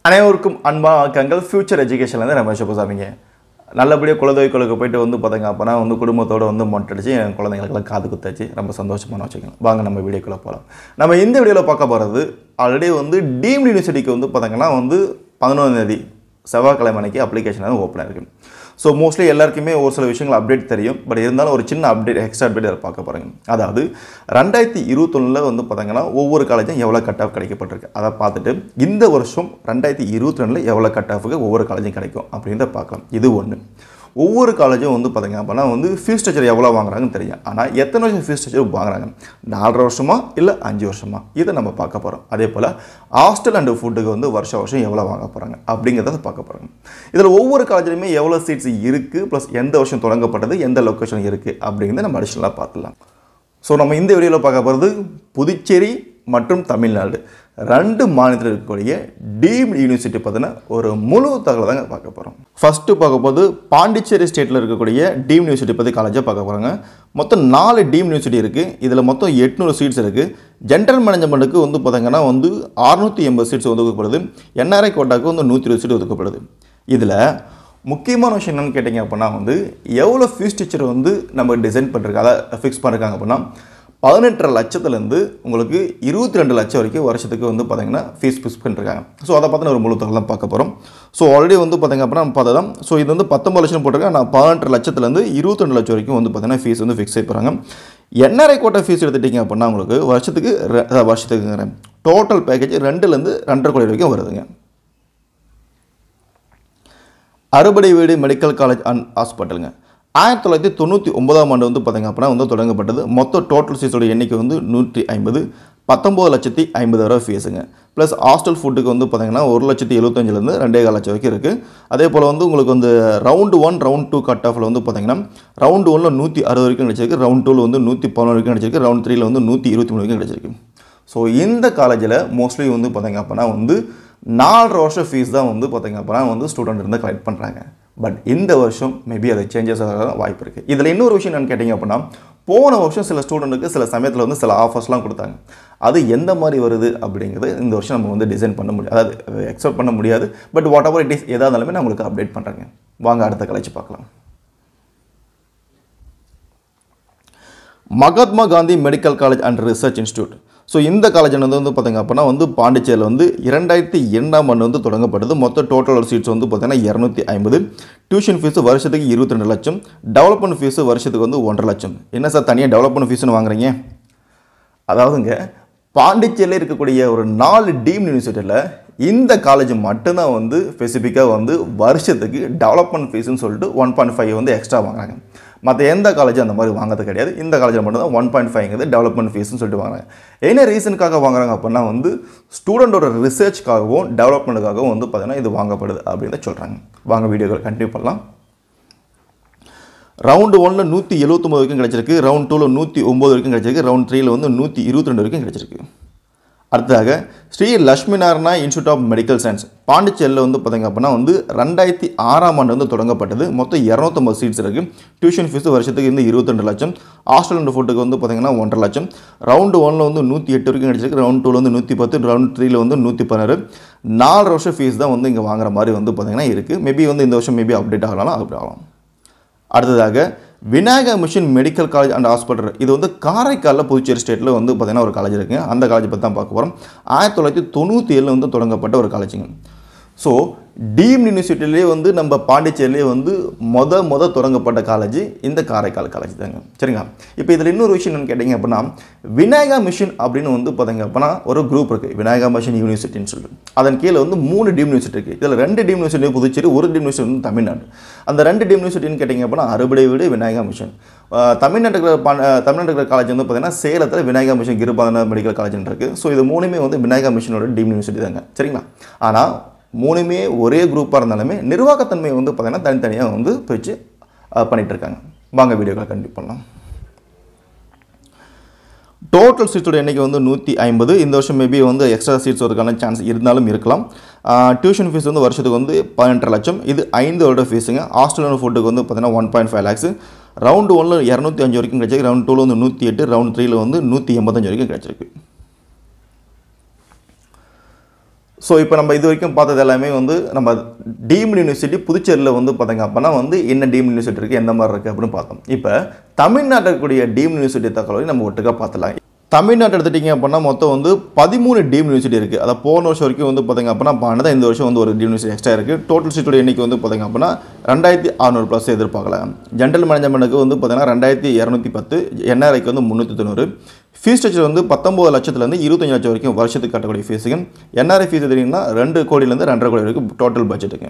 அனைவருக்கும் அன்பான வணக்கங்கள் ஃபியூச்சர் எஜுகேஷன்லேருந்து ரமேஷ் சாமிங்க நல்லபடியாக குலதொகை குழுக்கு போயிட்டு வந்து பார்த்தீங்க அப்போனா வந்து குடும்பத்தோடு வந்து மொட்டடிச்சு என் குழந்தைங்களுக்கெல்லாம் காது குத்தாச்சு ரொம்ப சந்தோஷமான வச்சுக்கலாம் வாங்க நம்ம வீடியோக்குள்ளே போகலாம் நம்ம இந்த வீடியோவில் பார்க்க போகிறது ஆல்ரெடி வந்து டீம்டு யூனிவர்சிட்டிக்கு வந்து பார்த்தீங்கன்னா வந்து பதினொன்றாம் தேதி செவ்வாய்க்கிழமை அன்னைக்கு அப்ளிகேஷன் வந்து ஓப்பன் ஆயிருக்கு ஸோ மோஸ்ட்லி எல்லாருக்குமே ஒரு சில விஷயங்கள் அப்டேட் தெரியும் பட் இருந்தாலும் ஒரு சின்ன அப்டேட் எக்ஸ்ட்ரா அப்டேட் அதை பார்க்க போகிறாங்க அதாவது ரெண்டாயிரத்தி இருபத்தொன்னில் வந்து பார்த்தீங்கன்னா ஒவ்வொரு காலேஜும் எவ்வளோ கட் ஆஃப் கிடைக்கப்பட்டிருக்கு அதை பார்த்துட்டு இந்த வருஷம் ரெண்டாயிரத்தி இருபத்தி ரெண்டில் எவ்வளோ கட் ஆஃபுக்கு ஒவ்வொரு காலேஜும் கிடைக்கும் அப்படின்றத பார்க்கலாம் இது ஒன்று ஒவ்வொரு காலேஜும் வந்து பார்த்தீங்க அப்படின்னா வந்து ஃபீஸ் ஸ்ட்ரக்சர் எவ்வளோ வாங்குறாங்கன்னு தெரியும் ஆனால் எத்தனை வருஷம் ஃபீஸ் ஸ்ட்ரக்சர் வாங்குறாங்க நாலரை வருஷமா இல்லை அஞ்சு வருஷமா இதை நம்ம பார்க்க போகிறோம் அதே போல் ஹாஸ்டல் அண்ட் ஃபுட்டுக்கு வந்து வருஷம் வருஷம் எவ்வளோ வாங்க போகிறாங்க அப்படிங்கிறத பார்க்க போகிறாங்க இதில் ஒவ்வொரு காலேஜ்லையுமே எவ்வளோ சீட்ஸ் இருக்குது ப்ளஸ் எந்த வருஷம் தொடங்கப்பட்டது எந்த லொக்கேஷன் இருக்குது அப்படிங்கிறத நம்ம அடிஷனலாக பார்த்துலாம் ஸோ நம்ம இந்த வீடியோவில் பார்க்க போகிறது புதுச்சேரி மற்றும் தமிழ்நாடு ரெண்டு மாநிலத்தில் இருக்கக்கூடிய டீம்டு யூனிவர்சிட்டி பார்த்தீங்கன்னா ஒரு முழு தகவலை தாங்க பார்க்க போகிறோம் ஃபஸ்ட்டு பார்க்க போது பாண்டிச்சேரி ஸ்டேட்டில் இருக்கக்கூடிய டீம் யூனிவர்சிட்டி பற்றி காலேஜாக பார்க்க போகிறாங்க மொத்தம் நாலு டீம் யூனிவர்சிட்டி இருக்குது இதில் மொத்தம் எட்நூறு சீட்ஸ் இருக்குது ஜென்ரல் மேனேஜ்மெண்ட்டுக்கு வந்து பார்த்தீங்கன்னா வந்து அறுநூற்றி எண்பது சீட்ஸ் ஒதுக்கப்படுது என்ஆர்ஐ கோட்டாக்கு வந்து நூற்றி இருபது சீட் ஒதுக்கப்படுது இதில் முக்கியமான விஷயம் என்னென்னு கேட்டிங்க அப்படின்னா வந்து எவ்வளோ ஃபீஸ் டீச்சர் வந்து நம்ம டிசைன் பண்ணிருக்காங்க அதை ஃபிக்ஸ் பண்ணிருக்காங்க அப்படின்னா பதினெட்டரை லட்சத்துலேருந்து உங்களுக்கு இருபத்தி ரெண்டு லட்சம் வரைக்கும் வருஷத்துக்கு வந்து பார்த்தீங்கன்னா ஃபீஸ் ஃபிக்ஸ் பண்ணிருக்காங்க ஸோ அதை பார்த்து ஒரு முழு தகவல் தான் பார்க்க போகிறோம் ஸோ ஆல்ரெடி வந்து பார்த்தீங்க அப்படின்னா நம்ம பார்த்தா ஸோ இது வந்து பத்தொம்பது லட்சம் போட்டிருக்கேன் நான் பதினெட்டு லட்சத்துலேருந்து இருபத்தி ரெண்டு லட்சம் வரைக்கும் வந்து பார்த்தீங்கன்னா ஃபீஸ் வந்து ஃபிக்ஸ் செய்யப்படுறாங்க என்ஆர்ஐ கோட்டை ஃபீஸ் எடுத்துட்டிங்க அப்படின்னா உங்களுக்கு வருஷத்துக்கு ரெ- அதாவது வருஷத்துக்கு டோட்டல் பேக்கேஜ் ரெண்டுலேருந்து ரெண்டரை கோடி வரைக்கும் வருதுங்க அறுபடை வீடு மெடிக்கல் காலேஜ் அண்ட் ஹாஸ்பிட்டலுங்க ஆயிரத்தி தொள்ளாயிரத்தி தொண்ணூற்றி ஒன்பதாம் ஆண்டு வந்து பார்த்தீங்க அப்படின்னா வந்து தொடங்கப்பட்டது மொத்த டோட்டல் சீஸோட எண்ணிக்கை வந்து நூற்றி ஐம்பது பத்தொம்பது லட்சத்தி ஐம்பதாயிரம் ஃபீஸுங்க ப்ளஸ் ஹாஸ்டல் ஃபுட்டுக்கு வந்து பார்த்தீங்கன்னா ஒரு லட்சத்தி எழுபத்தஞ்சிலேருந்து ரெண்டே கால் லட்சம் வரைக்கும் இருக்குது அதே போல் வந்து உங்களுக்கு வந்து round one round two cut ஆஃபில் வந்து பார்த்தீங்கன்னா ரவுண்டு ஒனில் நூற்றி அறுபது வரைக்கும் கிடைச்சிருக்கு ரவுண்ட் டூவில் வந்து நூற்றி பதினொன்று வரைக்கும் கிடைச்சிருக்கு ரவுண்ட் த்ரீல வந்து நூற்றி இருபத்தி மூணு வரைக்கும் கிடைச்சிருக்கு ஸோ இந்த காலேஜில் மோஸ்ட்லி வந்து பார்த்தீங்க அப்படின்னா வந்து நாலரை வருஷம் ஃபீஸ் தான் வந்து பார்த்தீங்க அப்படின்னா வந்து ஸ்டூடெண்ட் இருந்து கலெக்ட் பண்ணுறாங்க பட் இந்த வருஷம் மேபி அது சேஞ்சஸ் ஆக வாய்ப்பு இருக்குது இதில் இன்னொரு விஷயம் என்னன்னு கேட்டிங்க அப்படின்னா போன வருஷம் சில ஸ்டூடெண்ட்டுக்கு சில சமயத்தில் வந்து சில ஆஃபர்ஸ்லாம் கொடுத்தாங்க அது எந்த மாதிரி வருது அப்படிங்கிறது இந்த வருஷம் நம்ம வந்து டிசைன் பண்ண முடியாது அதாவது எக்ஸ்பெக்ட் பண்ண முடியாது but whatever it is எதாக இருந்தாலுமே நான் உங்களுக்கு அப்டேட் பண்ணுறேங்க வாங்க அடுத்த கலைச்சு பார்க்கலாம் Mahatma Gandhi medical college and research institute so இந்த காலேஜ் வந்து வந்து பார்த்தீங்க அப்படின்னா வந்து பாண்டிச்சேரியில் வந்து இரண்டாயிரத்தி இரண்டாம் ஆண்டு வந்து தொடங்கப்பட்டது மொத்த டோட்டல் சீட்ஸ் வந்து பார்த்தீங்கன்னா இரநூத்தி ஐம்பது டியூஷன் ஃபீஸ் வருஷத்துக்கு இருபத்தி ரெண்டு லட்சம் டெவலப்மெண்ட் ஃபீஸ் வருஷத்துக்கு வந்து ஒன்றரை லட்சம் என்ன சார் தனியாக டெவலப்மெண்ட் ஃபீஸ்னு வாங்குறீங்க அதாவதுங்க பாண்டிச்சேரியில் இருக்கக்கூடிய ஒரு நாலு டீம் யூனிவர்சிட்டியில் இந்த காலேஜ் மட்டும்தான் வந்து ஸ்பெசிஃபிக்காக வந்து வருஷத்துக்கு டெவலப்மெண்ட் ஃபீஸ்னு சொல்லிட்டு ஒன் பாயிண்ட் ஃபைவ் வந்து எக்ஸ்ட்ரா வாங்குறாங்க மற்ற எந்த காலேஜும் அந்த மாதிரி வாங்குறது கிடையாது இந்த காலேஜில் மட்டும்தான் ஒன் பாயிண்ட் ஃபைவ்ங்கிறது டெவலப்மெண்ட் ஃபீஸ்னு சொல்லிட்டு வாங்குறாங்க என்ன ரீசனுக்காக வாங்குறாங்க அப்படின்னா வந்து ஸ்டூடெண்டோட ரிசர்ச்க்காகவும் டெவலப்மெண்ட்டுக்காகவும் வந்து பார்த்தீங்கன்னா இது வாங்கப்படுது அப்படின்னு சொல்கிறாங்க வாங்க வீடியோக்கள் கண்டினியூ பண்ணலாம் ரவுண்டு ஒன்ல நூற்றி எழுபத்தொம்பது வரைக்கும் கிடச்சிருக்கு ரவுண்ட் டூவில் நூற்றி ஒம்பது வரைக்கும் கிடச்சிருக்கு ரவுண்ட் த்ரீல வந்து நூற்றி இருபத்தி ரெண்டு வரைக்கும் கிடச்சிருக்கு அடுத்ததாக Sri Lakshmi Narayana institute of medical science பாண்டிச்சேரியில் வந்து பார்த்தீங்க அப்படின்னா வந்து ரெண்டாயிரத்தி ஆறாம் ஆண்டு வந்து தொடங்கப்பட்டது மொத்தம் இரநூத்தம்பது சீட்ஸ் இருக்குது டியூஷன் ஃபீஸ் வருஷத்துக்கு வந்து இருபத்திரெண்டு லட்சம் ஹாஸ்டல் அண்ட் ஃபுட்டுக்கு வந்து பார்த்தீங்கன்னா ஒன்றரை லட்சம் ரவுண்டு ஒன்ல வந்து நூற்றி எட்டு வரைக்கும் கிடச்சிருக்கு ரவுண்ட் டூவில் வந்து நூற்றி பத்து ரவுண்ட் த்ரீல வந்து நூற்றி பதினாறு நாலு வருஷம் ஃபீஸ் தான் வந்து இங்கே வாங்குற மாதிரி வந்து பார்த்தீங்கன்னா இருக்குது மேபி வந்து இந்த வருஷம் மேபி அப்டேட் ஆகலாம் அப்டேட் ஆகலாம் அடுத்ததாக Vinayaka mission medical college and hospital இது வந்து காரைக்காலில் புதுச்சேரி ஸ்டேட்டில் வந்து பார்த்தீங்கன்னா ஒரு காலேஜ் இருக்குங்க அந்த காலேஜ் பற்றி தான் பார்க்க போகிறோம் ஆயிரத்தி தொள்ளாயிரத்தி தொண்ணூற்றி ஏழில் வந்து தொடங்கப்பட்ட ஒரு காலேஜுங்க ஸோ டீம் யூனிவர்சிட்டிலே வந்து நம்ம பாண்டிச்சேரியிலே வந்து மொத மொத தொடங்கப்பட்ட காலேஜ் இந்த காரைக்கால் காலேஜ் தாங்க சரிங்களா இப்போ இதில் இன்னொரு விஷயம் என்னன்னு கேட்டிங்க அப்படின்னா விநாயகா மிஷன் அப்படின்னு வந்து பார்த்தீங்க அப்படின்னா ஒரு குரூப் இருக்குது விநாயகா மிஷன் யூனிவர்சிட்டின்னு சொல்லிட்டு அதன் கீழே வந்து மூணு டீம் யூனிவர்சிட்டி இருக்குது இதில் ரெண்டு டீம் யூனிவர்சிட்டி புதுச்சேரி ஒரு டீம் யூனிவர்சிட்டி வந்து தமிழ்நாடு அந்த ரெண்டு டீம் யூனிவர்சிட்டின்னு கேட்டிங்க அப்படின்னா அறுபடை வீடு விநாயகா மிஷன் ஆஹ் தமிழ்நாட்டுக்கு இருக்கிற பா- ஆஹ் தமிழ்நாட்டுக்கு இருக்கிற காலேஜ் வந்து பார்த்தீங்கன்னா சேலத்தில் விநாயகா மிஷன் கிருபாதன மெடிக்கல் காலேஜ் இருக்குது ஸோ இது மூணுமே வந்து விநாயகா மிஷனோட டீம் யூனிவர்சிட்டி தாங்க சரிங்களா ஆனால் மூணுமே ஒரே குரூப்பாக இருந்தாலுமே நிர்வாகத்தன்மையை வந்து பார்த்தீங்கன்னா தனித்தனியாக வந்து பிரித்து பண்ணிட்டு இருக்காங்க வாங்க வீடியோக்களை கண்டிப்பாக பண்ணலாம் டோட்டல் சீட்ஸோட எண்ணிக்கை வந்து நூற்றி ஐம்பது இந்த வருஷம் மேபி வந்து எக்ஸ்ட்ரா சீட்ஸ் வரதுக்கான சான்ஸ் இருந்தாலும் இருக்கலாம் டியூஷன் ஃபீஸ் வந்து வருஷத்துக்கு வந்து பதினெட்டு லட்சம் இது ஐந்து வருட ஃபீஸுங்க ஹாஸ்டல் ஃபுட்டுக்கு வந்து பார்த்தீங்கன்னா one point five lakhs round ஒன்றில் இரநூத்தி அஞ்சு வரைக்கும் கிடச்சிருக்கு ரவுண்ட் டூவில் வந்து நூற்றி எட்டு ரவுண்ட் த்ரீல வந்து நூற்றி எண்பத்தஞ்சு வரைக்கும் கிடச்சிருக்கு ஸோ இப்போ நம்ம இது வரைக்கும் பார்த்தது எல்லாமே வந்து நம்ம டீம்டு யூனிவர்சிட்டி புதுச்சேரியில் வந்து பார்த்தீங்க அப்படின்னா வந்து என்ன டீம் யூனிவர்சிட்டி இருக்குது எந்த மாதிரி இருக்குது அப்படின்னு பார்த்தோம் இப்போ தமிழ்நாட்டில் இருக்கக்கூடிய டீம் யூனிவர்சிட்டி தகவலை நம்ம ஒட்டுக்கா பார்த்துலாம் தமிழ்நாட்டை எடுத்துட்டிங்க அப்படின்னா மொத்தம் வந்து பதிமூணு டீம் யூனிவர்சிட்டி இருக்குது அதை போன வருஷம் வரைக்கும் வந்து பார்த்தீங்க அப்படின்னா பன்னெண்டு இந்த வருஷம் வந்து ஒரு டீம் யூனிவர்சிட்டி எக்ஸ்ட்ரா இருக்குது டோட்டல் சீட்டோட எண்ணிக்கை வந்து பார்த்தீங்க அப்படின்னா ரெண்டாயிரத்தி அறநூறு ப்ளஸ் எதிர்பார்க்கலாம் ஜென்ரல் மேனேஜ்மெண்ட்டுக்கு வந்து பார்த்தீங்கன்னா ரெண்டாயிரத்தி இரநூத்தி பத்து என்ஆர்ஐக்கு வந்து முந்நூற்றி தொண்ணூறு ஃபீஸ் ஸ்ட்ரக்சர் வந்து பத்தொம்பது லட்சத்துலேருந்து இருபத்தஞ்சு லட்சம் வரைக்கும் வருஷத்துக்கு கட்டக்கூடிய ஃபீஸுங்க என்ஆர்ஐ ஃபீஸ் தெரியுங்கன்னா ரெண்டு கோடியிலேருந்து ரெண்டரை கோடி வரைக்கும் டோட்டல் பட்ஜெட்டுங்க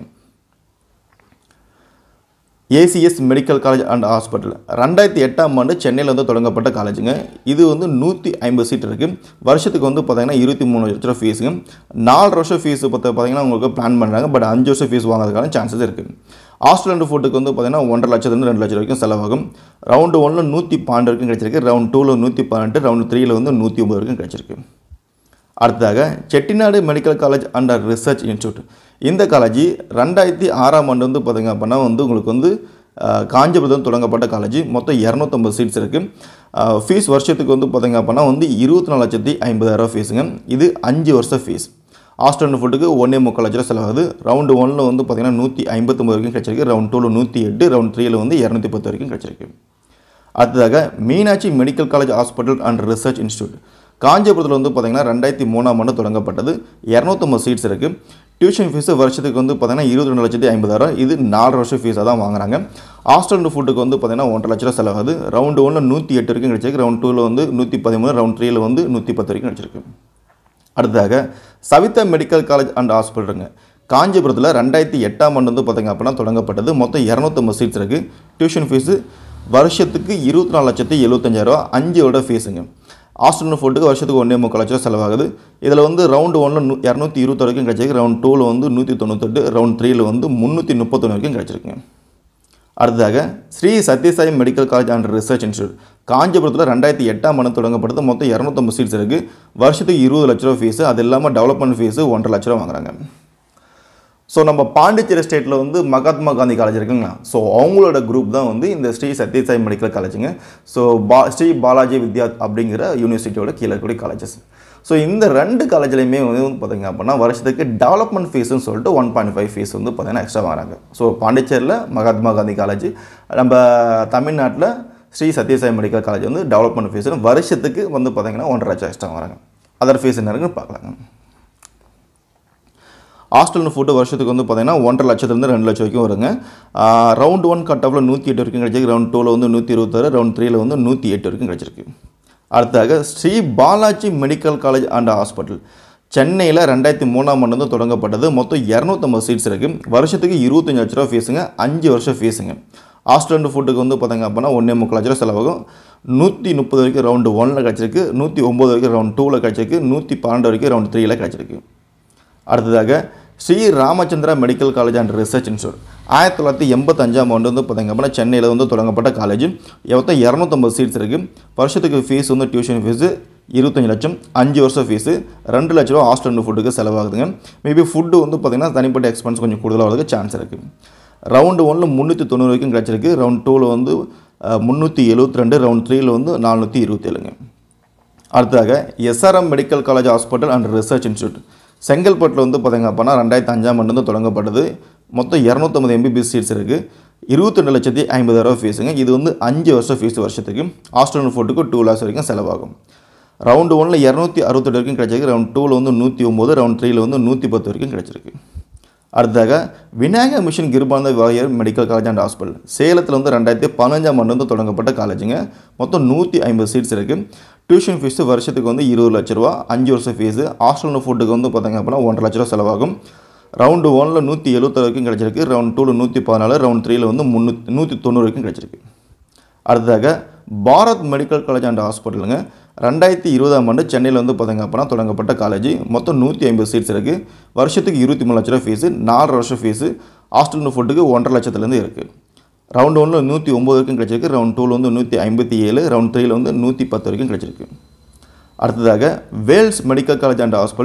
ACS medical college and hospital ரெண்டாயிரத்தி எட்டாம் ஆண்டு சென்னையில் வந்து தொடங்கப்பட்ட காலேஜுங்க இது வந்து நூற்றி ஐம்பது சீட் இருக்குது வருஷத்துக்கு வந்து பார்த்தீங்கன்னா இருபத்தி மூணு லட்ச ரூபா ஃபீஸுங்க நாலு வருஷம் ஃபீஸ் பார்த்து பார்த்தீங்கன்னா உங்களுக்கு பிளான் பண்ணுறாங்க பட் அஞ்சு வருஷம் ஃபீஸ் வாங்குறதுக்கான சான்சஸ் இருக்குது ஹாஸ்டல் அண்ட் ஃபுட்டுக்கு வந்து பார்த்தீங்கன்னா ஒன்றரை லட்சத்துலேருந்து ரெண்டு லட்சம் வரைக்கும் செலவாகும் ரவுண்டு ஒன்றில் நூற்றி பன்னெண்டு வரைக்கும் கிடச்சிருக்கு ரவுண்ட் டூவில் நூற்றி பன்னெண்டு ரவுண்ட் த்ரீயில் வந்து நூற்றி ஒம்பது வரைக்கும் கிடச்சிருக்கு அடுத்ததாக Chettinad medical college and research institute இந்த காலேஜ் ரெண்டாயிரத்தி ஆறாம் ஆண்டு வந்து பார்த்தீங்க அப்படின்னா வந்து உங்களுக்கு வந்து அஹ், காஞ்சிபுரத்தில் தொடங்கப்பட்ட காலேஜ் மொத்தம் இரநூத்தம்பது சீட்ஸ் இருக்குது ஃபீஸ் வருஷத்துக்கு வந்து பார்த்தீங்க அப்படின்னா வந்து இருபத்தி நாலு லட்சத்தி ஐம்பதாயிரம் ஃபீஸுங்க இது அஞ்சு வருஷம் ஃபீஸ் ஹாஸ்டல் ஃபுட்டுக்கு ஒன்றே முக்கால் லட்ச ரூபா செலவாகுது ரவுண்டு ஒன்னில் வந்து பார்த்தீங்கன்னா நூற்றி ஐம்பத்தொம்பது வரைக்கும் கிடச்சிருக்கு ரவுண்ட் டூவில் நூற்றி எட்டு ரவுண்ட் த்ரீயில் வந்து இரநூத்தி பத்து வரைக்கும் கிடச்சிருக்கு அடுத்ததாக Meenakshi medical college hospital and research institute காஞ்சிபுரத்தில் வந்து பார்த்தீங்கன்னா ரெண்டாயிரத்தி மூணாம் ஆண்டு தொடங்கப்பட்டது இரநூத்தொம்பது சீட்ஸ் இருக்குது டியூஷன் ஃபீஸு வருஷத்துக்கு வந்து பார்த்தீங்கன்னா இருபத்தி ரெண்டு லட்சத்தி ஐம்பதாயிரம் இது நாலு வருஷம் ஃபீஸாக தான் வாங்குறாங்க ஹாஸ்டல் ஃபுட்டுக்கு வந்து பார்த்தீங்கன்னா ஒன்றரை லட்ச ரூபா செலவாகுது ரவுண்டு ஒன்றில் நூற்றி எட்டு வரைக்கும் கிடச்சிருக்கு ரவுண்ட் டூவில் வந்து நூற்றி பதிமூணு ரவுண்ட் த்ரீயில் வந்து நூற்றி பத்து வரைக்கும் கிடச்சிருக்கு அடுத்ததாக சவிதா மெடிக்கல் காலேஜ் அண்ட் ஹாஸ்பிட்டலுங்க காஞ்சிபுரத்தில் ரெண்டாயிரத்தி எட்டாம் ஆண்டு வந்து பார்த்தீங்க அப்படின்னா தொடங்கப்பட்டது மொத்தம் இரநூத்தம்பது சீட்ஸ் இருக்குது டியூஷன் ஃபீஸு வருஷத்துக்கு இருபத்தி நாலு லட்சத்தி எழுபத்தஞ்சாயிரரூவா அஞ்சு வருட ஃபீஸுங்க ஹாஸ்டல் ஃபுட்டுக்கு வருஷத்துக்கு ஒன்றே முக்கால் லட்ச ரூபா செலவாகுது இதில் வந்து ரவுண்டு ஒன்றில் நூ இரநூத்தி இருபத்தி வரைக்கும் கிடச்சிருக்கு ரவுண்ட் டூவில் வந்து நூற்றி தொண்ணூத்தெட்டு ரவுண்ட் த்ரீயில் வந்து முந்நூற்றி முப்பத்தொன்று வரைக்கும் கிடச்சிருக்குங்க அடுத்ததாக Sri Sathya Sai medical college and research institute காஞ்சிபுரத்தில் ரெண்டாயிரத்தி எட்டாம் ஆண்டு தொடங்கப்பட்டது மொத்தம் இரநூத்தம்பது சீட்ஸ் இருக்குது வருஷத்துக்கு இருபது லட்ச ரூபா ஃபீஸு அது இல்லாமல் டெவலப்மெண்ட் ஃபீஸு ஒன்றரை லட்ச ரூபா வாங்குறாங்க ஸோ நம்ம பாண்டிச்சேரி ஸ்டேட்டில் வந்து மகாத்மா காந்தி காலேஜ் இருக்குங்களா ஸோ அவங்களோட குரூப் தான் வந்து இந்த ஸ்ரீ சத்யசாய் மெடிக்கல் காலேஜுங்க ஸோ பா ஸ்ரீ பாலாஜி வித்யா அப்படிங்கிற யூனிவர்சிட்டியோட கீழே இருக்கக்கூடிய காலேஜஸ் ஸோ இந்த ரெண்டு காலேஜ்லையுமே வந்து பார்த்தீங்க அப்படின்னா வருஷத்துக்கு டெவலப்மெண்ட் ஃபீஸ்னு சொல்லிட்டு ஒன் பாயிண்ட் ஃபைவ் ஃபீஸ் வந்து பார்த்தீங்கன்னா எக்ஸ்ட்ரா வாங்குறாங்க ஸோ பாண்டிச்சேரியில் மகாத்மா காந்தி காலேஜ் நம்ம தமிழ்நாட்டில் ஸ்ரீ சத்யசாய் மெடிக்கல் காலேஜ் வந்து டெவலப்மெண்ட் ஃபீஸ் வருஷத்துக்கு வந்து பார்த்தீங்கன்னா ஒன்றரை லட்சம் எக்ஸ்ட்ரா வராங்க அதர் ஃபீஸ் என்ன இருக்குன்னு பார்க்கலாங்க ஹாஸ்டல் ஃபுட்டு வருஷத்துக்கு வந்து பார்த்தீங்கன்னா ஒன்றரை லட்சத்துலேருந்து ரெண்டு லட்சம் வரைக்கும் வருங்க ரவுண்ட் ஒன் கட் ஆஃபில் நூற்றி எட்டு வரைக்கும் கிடச்சிருக்கு ரவுண்ட் டூவில் வந்து நூற்றி இருபத்தாறு ரவுண்ட் த்ரீயில் வந்து நூற்றி எட்டு வரைக்கும் கிடச்சிருக்கு அடுத்ததாக Sri Balaji medical college and hospital சென்னையில் ரெண்டாயிரத்தி மூணாம் ஆண்டு வந்து தொடங்கப்பட்டது மொத்தம் இரநூத்தம்பது சீட்ஸ் இருக்குது வருஷத்துக்கு இருபத்தஞ்சு லட்ச ரூபா ஃபீஸுங்க அஞ்சு வருஷம் ஃபீஸுங்க ஹாஸ்டல் ஃபுட்டுக்கு வந்து பார்த்தீங்க அப்படின்னா ஒன்றே முக்கால் லட்ச ரூபா செலவாகும் நூற்றி முப்பது வரைக்கும் ரவுண்டு ஒனில் கிடச்சிருக்கு நூற்றி ஒம்பது வரைக்கும் ரவுண்ட் டூவில் கிடச்சிருக்கு நூற்றி பன்னெண்டு வரைக்கும் ரவுண்ட் த்ரீயில் கிடச்சிருக்கு அடுத்ததாக Sri Ramachandra medical college and research institute ஆயிரத்தி தொள்ளாயிரத்தி எண்பத்தஞ்சாம் ஆண்டு வந்து பார்த்தீங்க அப்படின்னா சென்னையில் வந்து தொடங்கப்பட்ட காலேஜ் மொத்தம் இரநூத்தம்பது சீட்ஸ் இருக்குது வருஷத்துக்கு ஃபீஸ் வந்து டியூஷன் ஃபீஸு இருபத்தஞ்சி லட்சம் அஞ்சு வருஷம் ஃபீஸு ரெண்டு லட்ச ரூபா ஹாஸ்டல் ஃபுட்டுக்கு செலவாகுதுங்க மேபி ஃபுட்டு வந்து பார்த்திங்கன்னா தனிப்பட்ட எக்ஸ்பென்ஸ் கொஞ்சம் கூடுதலாக வரதுக்கு சான்ஸ் இருக்குது ரவுண்டு ஒன்றில் முந்நூற்றி தொண்ணூறு வரைக்கும் கிடச்சிருக்கு ரவுண்ட் டூவில் வந்து முந்நூற்றி எழுபத்தி ரெண்டு ரவுண்ட் த்ரீயில் வந்து நானூற்றி இருபத்தேழுங்க அடுத்ததாக SRM medical college hospital and research institute செங்கல்பட்டில் வந்து பார்த்தீங்க அப்படின்னா ரெண்டாயிரத்தி அஞ்சாம் ஆண்டு வந்து தொடங்கப்பட்டது மொத்தம் இரநூத்தம்பது எம்பிபிஎஸ் சீட்ஸ் இருக்குது இருபத்தெண்டு லட்சத்தி ஐம்பதாயிரம் ஃபீஸுங்க இது வந்து அஞ்சு வருஷம் ஃபீஸ் வருஷத்துக்கு ஹாஸ்டல் ஃபுட்டுக்கு டூ லேக்ஸ் வரைக்கும் செலவாகும் ரவுண்டு ஒன்றில் இரநூத்தி அறுபத்தெட்டு வரைக்கும் கிடச்சிருக்கு ரவுண்ட் டூவில் வந்து நூற்றி ஒம்பது ரவுண்ட் த்ரீயில் வந்து நூற்றி பத்து வரைக்கும் கிடச்சிருக்கு அடுத்ததாக Vinayagar mission Kirupananda Variyar medical college and hospital சேலத்தில் வந்து ரெண்டாயிரத்தி பதினஞ்சாம் ஆண்டு வந்து தொடங்கப்பட்ட காலேஜுங்க மொத்தம் நூற்றி ஐம்பது சீட்ஸ் இருக்குது டியூஷன் ஃபீஸு வருஷத்துக்கு வந்து இருபது லட்ச ரூபா அஞ்சு வருஷம் ஃபீஸு ஹாஸ்டல் ஃபுட்டுக்கு வந்து பார்த்தாங்க அப்படின்னா ஒன்றரை லட்ச ரூபா செலவாகும் ரவுண்டு ஒனில் நூற்றி எழுபத்தாறு வரைக்கும் கிடச்சிருக்கு ரவுண்ட் டூவில் நூற்றி பதினாலு ரவுண்ட் த்ரீயில் வந்து முந்நூற்றி நூற்றி தொண்ணூறு வரைக்கும் கிடச்சிருக்கு அடுத்ததாக பாரத் மெடிக்கல் காலேஜ் அண்ட் ஹாஸ்பிட்டலுங்க ரெண்டாயிரத்தி இருபதாம் ஆண்டு சென்னையில் வந்து பார்த்தீங்க அப்படின்னா தொடங்கப்பட்ட காலேஜ் மொத்தம் நூற்றி ஐம்பது சீட்ஸ் இருக்குது வருஷத்துக்கு இருபத்தி மூணு லட்ச ரூபா ஃபீஸு நாலு வருஷம் ஃபீஸு ஹாஸ்டல் ஃபுட்டுக்கு ஒன்றரை லட்சத்துலேருந்து இருக்குது ரவுண்ட் ஒன்றில் நூற்றி ஒம்பது வரைக்கும் கிடச்சிருக்கு ரவுண்ட் டூவில் வந்து நூற்றி ஐம்பத்தி ஏழு ரவுண்ட் த்ரீயில் வந்து நூற்றி பத்து வரைக்கும் கிடச்சிருக்கு அடுத்ததாக Vels medical college and hospital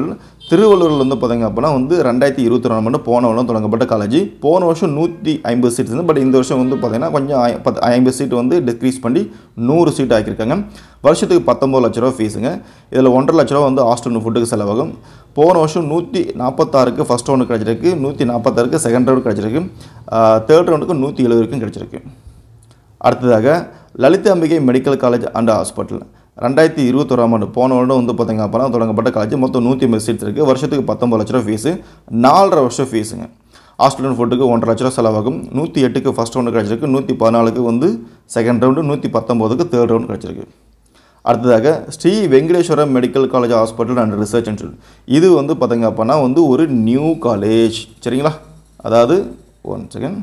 திருவள்ளூரில் வந்து பார்த்தீங்க அப்படின்னா வந்து ரெண்டாயிரத்தி இருபத்தி ரெண்டு மட்டும் போன வருடம் தொடங்கப்பட்ட காலேஜ் போன வருஷம் நூற்றி ஐம்பது சீட் இருந்து பட் இந்த வருஷம் வந்து பார்த்தீங்கன்னா கொஞ்சம் ஐ- பத்து ஐம்பது சீட் வந்து டிக்ரீஸ் பண்ணி நூறு சீட் ஆக்கியிருக்காங்க வருஷத்துக்கு பத்தொம்பது லட்ச ரூபா ஃபீஸுங்க இதில் ஒன்றரை லட்ச ரூபா வந்து ஹாஸ்டல் ஃபுட்டுக்கு செலவாகும் போன வருஷம் நூற்றி நாற்பத்தாறுக்கு ஃபஸ்ட் ரவுண்டு கிடச்சிருக்கு நூற்றி நாற்பத்தாறுக்கு செகண்ட் ரவுண்டு கிடச்சிருக்கு தேர்ட் ரவுண்டுக்கு நூற்றி எழுபது வரைக்கும் கிடச்சிருக்கு அடுத்ததாக Lalitha Ambigai medical college and hospital ரெண்டாயிரத்தி இருபத்தொராம் ஆண்டு போன வருடம் வந்து பார்த்தீங்க அப்படின்னா தொடங்கப்பட்ட காலேஜ் மொத்தம் நூற்றி ஐம்பது சீட்ஸ் இருக்குது வருஷத்துக்கு பத்தொம்பது லட்ச ரூபா ஃபீஸு நாலரை வருஷம் ஃபீஸுங்க ஹாஸ்டல் ஃபுட்டுக்கு ஒன்றரை லட்ச ரூபா செலவாகும் நூற்றி எட்டுக்கு ஃபஸ்ட் ரவுண்டு கிடச்சிருக்கு நூற்றி பதினாலுக்கு வந்து செகண்ட் ரவுண்டு நூற்றி பத்தொம்போதுக்கு தேர்ட் ரவுண்டு கிடச்சிருக்கு அடுத்ததாக Sri Venkateswara medical college hospital and research institute இது வந்து பார்த்தீங்க அப்படின்னா வந்து ஒரு நியூ காலேஜ் சரிங்களா அதாவது ஒன் செகண்ட்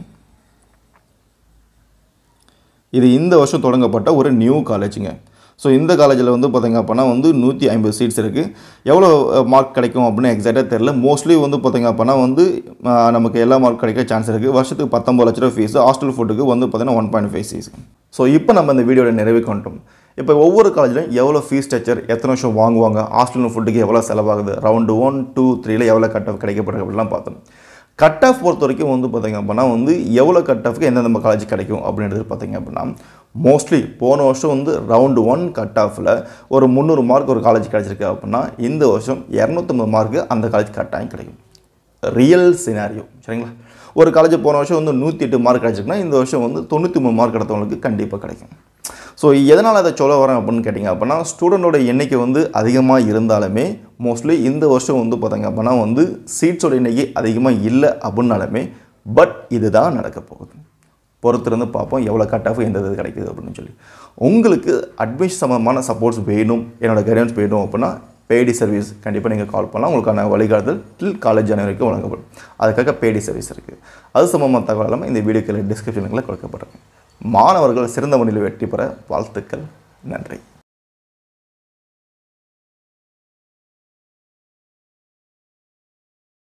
இது இந்த வருஷம் தொடங்கப்பட்ட ஒரு நியூ காலேஜுங்க ஸோ இந்த காலேஜில் வந்து பார்த்தீங்க அப்படின்னா வந்து நூற்றி ஐம்பது சீட்ஸ் இருக்குது எவ்வளோ மார்க் கிடைக்கும் அப்படின்னு எக்ஸாக்டாக தெரில மோஸ்ட்லி வந்து பார்த்தீங்க அப்படின்னா வந்து அஹ், நமக்கு எல்லா மார்க் கிடைக்க சான்ஸ் இருக்குது வருஷத்துக்கு பத்தொம்பது லட்ச ரூபா ஃபீஸ் ஹாஸ்டல் ஃபுட்டுக்கு வந்து பார்த்தீங்கன்னா one point five fees so இப்போ நம்ம இந்த வீடியோட நிறைவுக்கு வந்துட்டோம் இப்போ ஒவ்வொரு காலேஜ்லையும் எவ்வளோ ஃபீஸ் ஸ்ட்ரக்சர் எத்தனை வருஷம் வாங்குவாங்க ஹாஸ்டல் ஃபுட்டுக்கு எவ்வளோ செலவாகுது ரவுண்டு ஒன் டூ த்ரீல எவ்வளோ கட் ஆஃப் கிடைக்கப்படுது அப்படிலாம் பார்த்தோம் கட் ஆஃப் பொறுத்த வரைக்கும் வந்து பார்த்தீங்க அப்படின்னா வந்து எவ்வளோ கட் ஆஃப்க்கு எந்தெந்த காலேஜ் கிடைக்கும் அப்படின்றது பார்த்தீங்க அப்படின்னா மோஸ்ட்லி போன வருஷம் வந்து ரவுண்டு ஒன் கட் ஆஃபில் ஒரு முந்நூறு மார்க் ஒரு காலேஜ் கிடச்சிருக்கு அப்படின்னா இந்த வருஷம் இரநூத்தம்பது மார்க்கு அந்த காலேஜ் கட்டாயம் கிடைக்கும் ரியல் சினாரியோ சரிங்களா ஒரு காலேஜ் போன வருஷம் வந்து நூற்றி எட்டு மார்க் கிடச்சிருக்குன்னா இந்த வருஷம் வந்து தொண்ணூற்றி மூணு மார்க் எடுத்தவங்களுக்கு கண்டிப்பாக கிடைக்கும் ஸோ எதனால் அதை சொல்ல வரேன் அப்படின்னு கேட்டிங்க அப்படின்னா ஸ்டூடெண்டோட எண்ணிக்கை வந்து அதிகமாக இருந்தாலுமே மோஸ்ட்லி இந்த வருஷம் வந்து பார்த்தீங்க அப்படின்னா வந்து சீட்ஸோட எண்ணிக்கை அதிகமாக இல்லை அப்படின்னாலுமே பட் இதுதான் நடக்க போகுது பொறுத்திருந்து பார்ப்போம் எவ்வளோ கட் ஆஃப் எந்த இது கிடைக்குது அப்படின்னு சொல்லி உங்களுக்கு அட்மிஷன் சம்மந்தமான சப்போர்ட்ஸ் வேணும் என்னோட கைடன்ஸ் வேணும் அப்படின்னா பேடி சர்வீஸ் கண்டிப்பாக நீங்கள் கால் பண்ணலாம் உங்களுக்கான வழிகாட்டுதல் டில் காலேஜ் ஜனவரி வரைக்கும் வழங்கப்படும் அதுக்காக பேடி சர்வீஸ் இருக்குது அது சம்பந்தமான தகவல் எல்லாமே இந்த வீடியோக்கில் டிஸ்கிரிப்ஷனில் கொடுக்கப்பட்டிருக்கு மாணவர்கள் சிறந்த முறையில் வெற்றி பெற வாழ்த்துக்கள் நன்றி